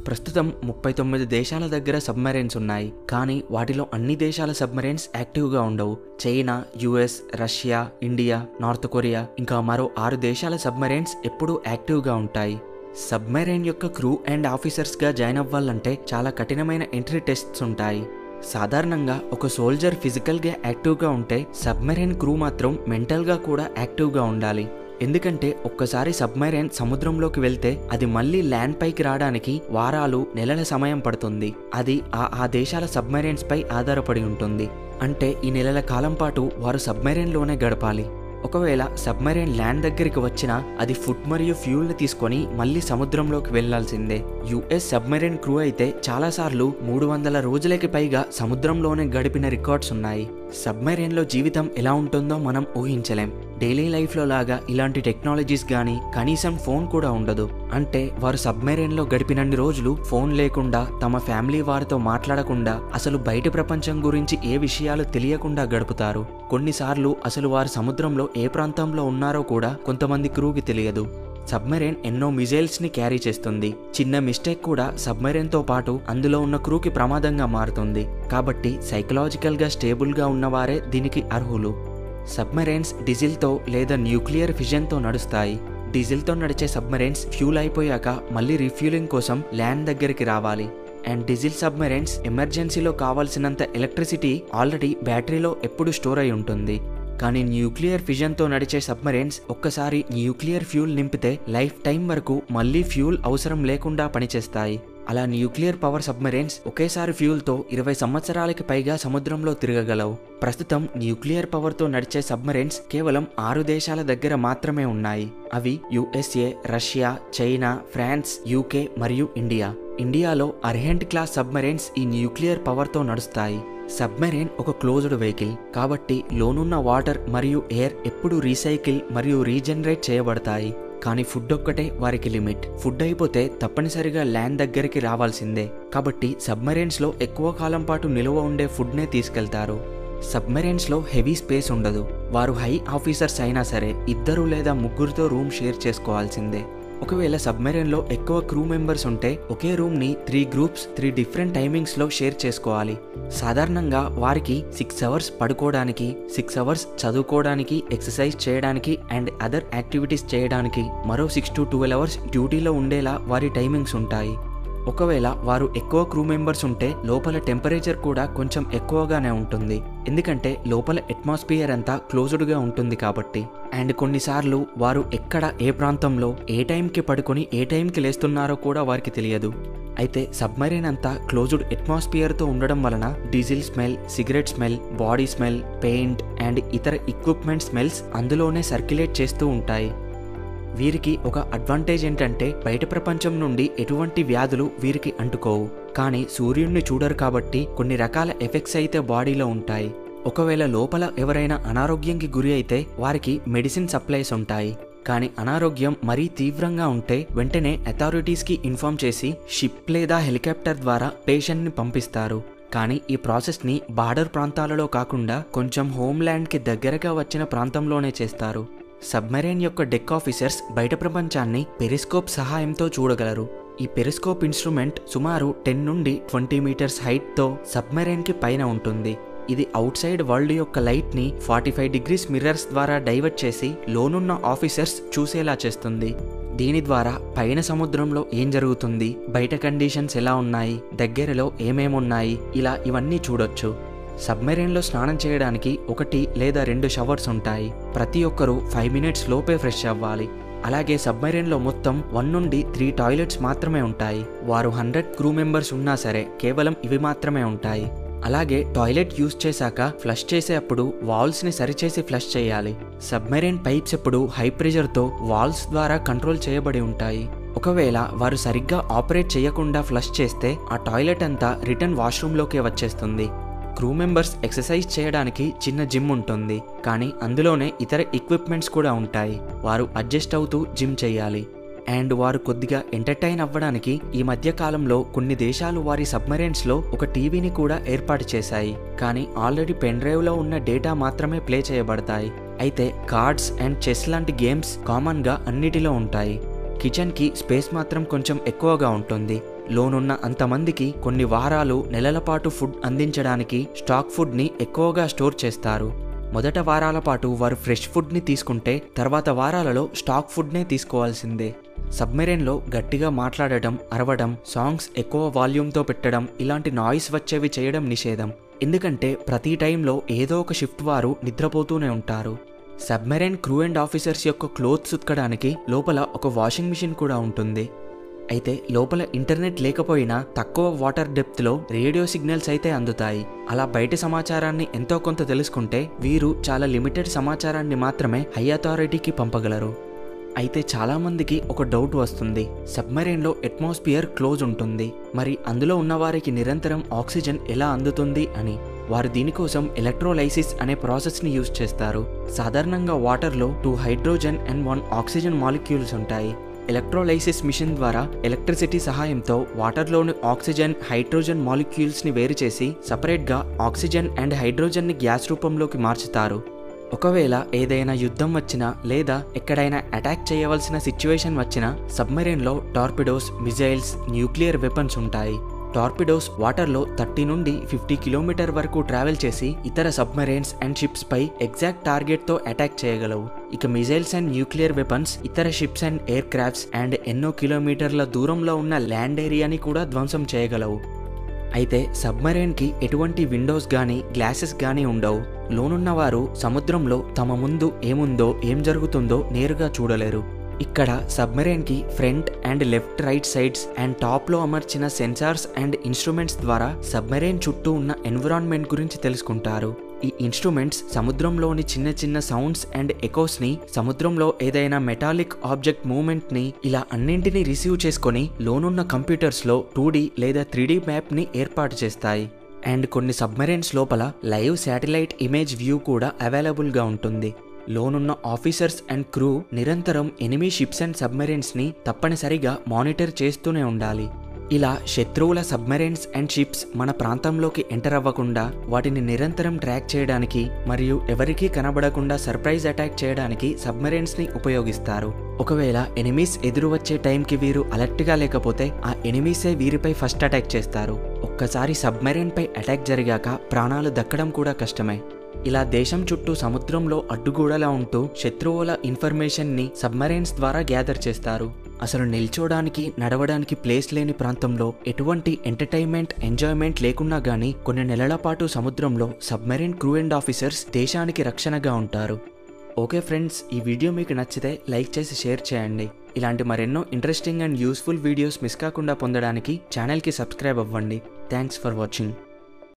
ప్రస్తుతం ముప్పై తొమ్మిది దేశాల దగ్గర సబ్మెరైన్స్ ఉన్నాయి కానీ వాటిలో అన్ని దేశాల సబ్మెరైన్స్ యాక్టివ్గా ఉండవు China US Russia India North Korea ఇంకా మరో ఆరు దేశాల సబ్మెరైన్స్ ఎప్పుడూ యాక్టివ్గా ఉంటాయి సబ్మెరైన్ యొక్క క్రూ అండ్ ఆఫీసర్స్గా జాయిన్ అవ్వాలంటే చాలా కఠినమైన ఎంట్రీ టెస్ట్స్ ఉంటాయి సాధారణంగా ఒక సోల్జర్ ఫిజికల్గా యాక్టివ్గా ఉంటే సబ్మెరైన్ క్రూ మాత్రం మెంటల్గా కూడా యాక్టివ్గా ఉండాలి ఎందుకంటే ఒక్కసారి సబ్మెరైన్ సముద్రంలోకి వెళ్తే అది మళ్ళీ ల్యాండ్ పైకి రావడానికి వారాలు నెలల సమయం పడుతుంది అది ఆ ఆ దేశాల సబ్మెరైన్స్ పై ఆధారపడి ఉంటుంది అంటే ఈ నెలల కాలం పాటు వారు సబ్మెరైన్లోనే గడపాలి ఒకవేళ సబ్మెరైన్ ల్యాండ్ దగ్గరికి వచ్చినా అది ఫుడ్ మరియు ఫ్యూల్ని తీసుకొని మళ్ళీ సముద్రంలోకి వెళ్లాల్సిందే యుఎస్ సబ్మెరైన్ క్రూ అయితే చాలాసార్లు మూడు వందల రోజులకి పైగా సముద్రంలోనే గడిపిన రికార్డ్స్ ఉన్నాయి సబ్మెరైన్లో జీవితం ఎలా ఉంటుందో మనం ఊహించలేం డైలీ లైఫ్లో లాగా ఇలాంటి టెక్నాలజీస్ కానీ కనీసం ఫోన్ కూడా ఉండదు అంటే వారు సబ్మెరైన్లో గడిపినన్ని రోజులు ఫోన్ లేకుండా తమ ఫ్యామిలీ వారితో మాట్లాడకుండా అసలు బయట ప్రపంచం గురించి ఏ విషయాలు తెలియకుండా గడుపుతారు కొన్నిసార్లు అసలు వారు సముద్రంలో ఏ ప్రాంతంలో ఉన్నారో కూడా కొంతమంది క్రూకి తెలియదు సబ్మెరైన్ ఎన్నో మిజైల్స్ ని క్యారీ చేస్తుంది చిన్న మిస్టేక్ కూడా సబ్మెరైన్ తో పాటు అందులో ఉన్న క్రూకి ప్రమాదంగా మారుతుంది కాబట్టి సైకలాజికల్ గా స్టేబుల్ గా ఉన్నవారే దీనికి అర్హులు సబ్మెరైన్స్ డీజిల్తో లేదా న్యూక్లియర్ ఫిజన్తో నడుస్తాయి డీజిల్తో నడిచే సబ్మెరైన్స్ ఫ్యూల్ అయిపోయాక మళ్ళీ రీఫ్యూలింగ్ కోసం ల్యాండ్ దగ్గరికి రావాలి అండ్ డీజిల్ సబ్మెరైన్స్ ఎమర్జెన్సీలో కావాల్సినంత ఎలక్ట్రిసిటీ ఆల్రెడీ బ్యాటరీలో ఎప్పుడు స్టోర్ అయి ఉంటుంది కానీ న్యూక్లియర్ ఫిజన్తో నడిచే సబ్మరైన్స్ ఒక్కసారి న్యూక్లియర్ ఫ్యూల్ నింపితే లైఫ్ టైం వరకు మళ్ళీ ఫ్యూల్ అవసరం లేకుండా పనిచేస్తాయి అలా న్యూక్లియర్ పవర్ సబ్మరైన్స్ ఒకేసారి ఫ్యూల్తో ఇరవై సంవత్సరాలకి పైగా సముద్రంలో తిరగగలవు ప్రస్తుతం న్యూక్లియర్ పవర్తో నడిచే సబ్మరైన్స్ కేవలం ఆరు దేశాల దగ్గర మాత్రమే ఉన్నాయి అవి USA Russia China France UK మరియు ఇండియా ఇండియాలో అర్హెంట్ క్లాస్ సబ్మరైన్స్ ఈ న్యూక్లియర్ పవర్తో నడుస్తాయి సబ్మెరైన్ ఒక క్లోజ్డ్ వెహికల్ కాబట్టి లోనున్న వాటర్ మరియు ఎయిర్ ఎప్పుడు రీసైకిల్ మరియు రీజనరేట్ చేయబడతాయి కానీ ఫుడ్ ఒక్కటే వారికి లిమిట్ ఫుడ్ అయిపోతే తప్పనిసరిగా ల్యాండ్ దగ్గరికి రావాల్సిందే కాబట్టి సబ్మెరైన్స్లో ఎక్కువ కాలం పాటు నిలువ ఉండే ఫుడ్నే తీసుకెళ్తారు సబ్మెరైన్స్లో హెవీ స్పేస్ ఉండదు వారు హై ఆఫీసర్స్ అయినా సరే ఇద్దరు లేదా ముగ్గురితో రూమ్ షేర్ చేసుకోవాల్సిందే ఒకవేళ సబ్మెరైన్లో ఎక్కువ క్రూ మెంబర్స్ ఉంటే ఒకే రూమ్ని త్రీ గ్రూప్స్ త్రీ డిఫరెంట్ టైమింగ్స్లో షేర్ చేసుకోవాలి సాధారణంగా వారికి సిక్స్ అవర్స్ పడుకోవడానికి సిక్స్ అవర్స్ చదువుకోవడానికి ఎక్సర్సైజ్ చేయడానికి అండ్ అదర్ యాక్టివిటీస్ చేయడానికి మరో సిక్స్ టు ట్వెల్వ్ అవర్స్ డ్యూటీలో ఉండేలా వారి టైమింగ్స్ ఉంటాయి ఒకవేళ వారు ఎక్కువ క్రూ మెంబర్స్ ఉంటే లోపల టెంపరేచర్ కూడా కొంచెం ఎక్కువగానే ఉంటుంది ఎందుకంటే లోపల అట్మాస్ఫియర్ అంతా క్లోజ్డ్గా ఉంటుంది కాబట్టి అండ్ కొన్నిసార్లు వారు ఎక్కడ ఏ ప్రాంతంలో ఏ టైంకి పడుకొని ఏ టైంకి లేస్తున్నారో కూడా వారికి తెలియదు అయితే సబ్మరీన్ అంతా క్లోజ్డ్ అట్మాస్ఫియర్తో ఉండడం వలన diesel smell cigarette smell body smell paint and ఇతర ఎక్విప్మెంట్ స్మెల్స్ అందులోనే సర్క్యులేట్ చేస్తూ ఉంటాయి వీరికి ఒక అడ్వాంటేజ్ ఏంటంటే బయట ప్రపంచం నుండి ఎటువంటి వ్యాధులు వీరికి అంటుకోవు కానీ సూర్యుడిని చూడరు కాబట్టి కొన్ని రకాల ఎఫెక్ట్స్ అయితే బాడీలో ఉంటాయి ఒకవేళ లోపల ఎవరైనా అనారోగ్యంకి గురి అయితే వారికి మెడిసిన్ సప్లైస్ ఉంటాయి కానీ అనారోగ్యం మరీ తీవ్రంగా ఉంటే వెంటనే అథారిటీస్కి ఇన్ఫార్మ్ చేసి షిప్ లేదా హెలికాప్టర్ ద్వారా పేషెంట్ని పంపిస్తారు కానీ ఈ ప్రాసెస్ని బార్డర్ ప్రాంతాలలో కాకుండా కొంచెం హోమ్ల్యాండ్కి దగ్గరగా వచ్చిన ప్రాంతంలోనే చేస్తారు సబ్మెరైన్ యొక్క డెక్ ఆఫీసర్స్ బయట ప్రపంచాన్ని పెరిస్కోప్ సహాయంతో చూడగలరు ఈ పెరిస్కోప్ ఇన్స్ట్రుమెంట్ సుమారు టెన్ నుండి ట్వంటీ మీటర్స్ హైట్తో సబ్మెరైన్కి పైన ఉంటుంది ఇది అవుట్ సైడ్ వరల్డ్ యొక్క లైట్ని ఫార్టీ ఫైవ్ డిగ్రీస్ మిర్రర్స్ ద్వారా డైవర్ట్ చేసి లోనున్న ఆఫీసర్స్ చూసేలా చేస్తుంది దీని ద్వారా పైన సముద్రంలో ఏం జరుగుతుంది బయట కండిషన్స్ ఎలా ఉన్నాయి దగ్గరలో ఏమేమున్నాయి ఇలా ఇవన్నీ చూడొచ్చు సబ్మెరైన్లో స్నానం చేయడానికి ఒకటి లేదా రెండు షవర్స్ ఉంటాయి ప్రతి ఒక్కరూ ఫైవ్ మినిట్స్ లోపే ఫ్రెష్ అవ్వాలి అలాగే సబ్మెరైన్లో మొత్తం వన్ నుండి త్రీ టాయిలెట్స్ మాత్రమే ఉంటాయి వారు హండ్రెడ్ క్రూ మెంబర్స్ ఉన్నా సరే కేవలం ఇవి మాత్రమే ఉంటాయి అలాగే టాయిలెట్ యూజ్ చేశాక ఫ్లష్ చేసేటప్పుడు వాల్స్ని సరిచేసి ఫ్లష్ చేయాలి సబ్మెరైన్ పైప్స్ ఎప్పుడు హై ప్రెషర్తో వాల్స్ ద్వారా కంట్రోల్ చేయబడి ఉంటాయి ఒకవేళ వారు సరిగ్గా ఆపరేట్ చేయకుండా ఫ్లష్ చేస్తే ఆ టాయిలెట్ అంతా రిటర్న్ వాష్రూమ్లోకే వచ్చేస్తుంది క్రూ మెంబర్స్ ఎక్సర్సైజ్ చేయడానికి చిన్న జిమ్ ఉంటుంది కానీ అందులోనే ఇతర ఎక్విప్మెంట్స్ కూడా ఉంటాయి వారు అడ్జస్ట్ అవుతూ జిమ్ చేయాలి అండ్ వారు కొద్దిగా ఎంటర్టైన్ అవ్వడానికి ఈ మధ్య కాలంలో కొన్ని దేశాలు వారి సబ్మరైన్స్లో ఒక టీవీని కూడా ఏర్పాటు చేశాయి కానీ ఆల్రెడీ పెన్ డ్రైవ్లో ఉన్న డేటా మాత్రమే ప్లే చేయబడతాయి అయితే కార్డ్స్ అండ్ చెస్ లాంటి గేమ్స్ కామన్గా అన్నిటిలో ఉంటాయి కిచెన్కి స్పేస్ మాత్రం కొంచెం ఎక్కువగా ఉంటుంది లోనున్న అంతమందికి కొన్ని వారాలు నెలల పాటు ఫుడ్ అందించడానికి స్టాక్ ఫుడ్ని ఎక్కువగా స్టోర్ చేస్తారు మొదట వారాల పాటు వారు ఫ్రెష్ ఫుడ్ని తీసుకుంటే తర్వాత వారాలలో స్టాక్ ఫుడ్నే తీసుకోవాల్సిందే సబ్మెరైన్లో గట్టిగా మాట్లాడటం అరవడం సాంగ్స్ ఎక్కువ వాల్యూమ్తో పెట్టడం ఇలాంటి నాయిస్ వచ్చేవి చేయడం నిషేధం ఎందుకంటే ప్రతి టైంలో ఏదో ఒక షిఫ్ట్ వారు నిద్రపోతూనే ఉంటారు సబ్మెరైన్ క్రూ అండ్ ఆఫీసర్స్ యొక్క క్లోత్స్ ఉతకడానికి లోపల ఒక వాషింగ్ మిషన్ కూడా ఉంటుంది అయితే లోపల ఇంటర్నెట్ లేకపోయినా తక్కువ వాటర్ డెప్త్లో రేడియో సిగ్నల్స్ అయితే అందుతాయి అలా బయట సమాచారాన్ని ఎంతో కొంత తెలుసుకుంటే వీరు చాలా లిమిటెడ్ సమాచారాన్ని మాత్రమే హై అథారిటీకి పంపగలరు అయితే చాలామందికి ఒక డౌట్ వస్తుంది సబ్మరీన్లో అట్మాస్ఫియర్ క్లోజ్ ఉంటుంది మరి అందులో ఉన్నవారికి నిరంతరం ఆక్సిజన్ ఎలా అందుతుంది అని వారు దీనికోసం ఎలక్ట్రోలైసిస్ అనే ప్రాసెస్ని యూజ్ చేస్తారు సాధారణంగా వాటర్లో two hydrogen and one oxygen molecules ఉంటాయి ఎలక్ట్రోలైసిస్ మిషన్ ద్వారా ఎలక్ట్రిసిటీ సహాయంతో వాటర్లోని ఆక్సిజన్ హైడ్రోజన్ మాలిక్యూల్స్ని వేరు చేసి సపరేట్గా ఆక్సిజన్ అండ్ హైడ్రోజన్ని గ్యాస్ రూపంలోకి మార్చుతారు ఒకవేళ ఏదైనా యుద్ధం వచ్చినా లేదా ఎక్కడైనా అటాక్ చేయవలసిన సిచ్యువేషన్ వచ్చినా సబ్మెరైన్లో టార్పిడోస్ మిజైల్స్ న్యూక్లియర్ వెపన్స్ ఉంటాయి టార్పిడోస్ వాటర్లో థర్టీ నుండి ఫిఫ్టీ కిలోమీటర్ వరకు ట్రావెల్ చేసి ఇతర సబ్మెరైన్స్ అండ్ షిప్స్ పై ఎగ్జాక్ట్ టార్గెట్తో అటాక్ చేయగలవు ఇక మిజైల్స్ అండ్ న్యూక్లియర్ వెపన్స్ ఇతర ships and aircrafts and ఎన్నో కిలోమీటర్ల దూరంలో ఉన్న ల్యాండ్ ఏరియాని కూడా ధ్వంసం చేయగలవు అయితే సబ్మరైన్కి ఎటువంటి విండోస్ కానీ గ్లాసెస్ కానీ ఉండవు లోనున్న వారు సముద్రంలో తమ ముందు ఏముందో ఏం జరుగుతుందో నేరుగా చూడలేరు ఇక్కడ సబ్మెరైన్కి front and left right sides and టాప్లో అమర్చిన సెన్సార్స్ అండ్ ఇన్స్ట్రుమెంట్స్ ద్వారా సబ్మెరైన్ చుట్టూ ఉన్న ఎన్విరాన్మెంట్ గురించి తెలుసుకుంటారు ఈ ఇన్స్ట్రుమెంట్స్ సముద్రంలోని చిన్న చిన్న సౌండ్స్ అండ్ ఎకోస్ని సముద్రంలో ఏదైనా మెటాలిక్ ఆబ్జెక్ట్ మూమెంట్ని ఇలా అన్నింటినీ రిసీవ్ చేసుకొని లోనున్న కంప్యూటర్స్లో టూ లేదా త్రీ మ్యాప్ని ఏర్పాటు చేస్తాయి అండ్ కొన్ని సబ్మెరైన్స్ లోపల లైవ్ శాటిలైట్ ఇమేజ్ వ్యూ కూడా అవైలబుల్గా ఉంటుంది లోనున్న ఆఫీసర్స్ అండ్ క్రూ నిరంతరం ఎనిమీ షిప్స్ అండ్ సబ్మెరైన్స్ని తప్పనిసరిగా మానిటర్ చేస్తూనే ఉండాలి ఇలా శత్రువుల సబ్మెరైన్స్ అండ్ షిప్స్ మన ప్రాంతంలోకి ఎంటర్ అవ్వకుండా వాటిని నిరంతరం ట్రాక్ చేయడానికి మరియు ఎవరికీ కనబడకుండా సర్ప్రైజ్ అటాక్ చేయడానికి సబ్మెరైన్స్ని ఉపయోగిస్తారు ఒకవేళ ఎనిమీస్ ఎదురు వచ్చే టైంకి వీరు అలర్ట్గా లేకపోతే ఆ ఎనిమీసే వీరిపై ఫస్ట్ అటాక్ చేస్తారు ఒక్కసారి సబ్మెరైన్ పై అటాక్ జరిగాక ప్రాణాలు దక్కడం కూడా కష్టమే ఇలా దేశం చుట్టూ సముద్రంలో అడ్డుగోడలా ఉంటూ శత్రువుల ఇన్ఫర్మేషన్ని సబ్మరైన్స్ ద్వారా గ్యాదర్ చేస్తారు అసలు నిల్చోడానికి నడవడానికి ప్లేస్ లేని ప్రాంతంలో ఎటువంటి ఎంటర్టైన్మెంట్ ఎంజాయ్మెంట్ లేకున్నా గానీ కొన్ని నెలల పాటు సముద్రంలో సబ్మెరైన్ క్రూ అండ్ ఆఫీసర్స్ దేశానికి రక్షణగా ఉంటారు ఓకే ఫ్రెండ్స్ ఈ వీడియో మీకు నచ్చితే లైక్ చేసి షేర్ చేయండి ఇలాంటి మరెన్నో interesting and useful videos miss కాకుండా పొందడానికి ఛానల్కి సబ్స్క్రైబ్ అవ్వండి థ్యాంక్స్ ఫర్ వాచింగ్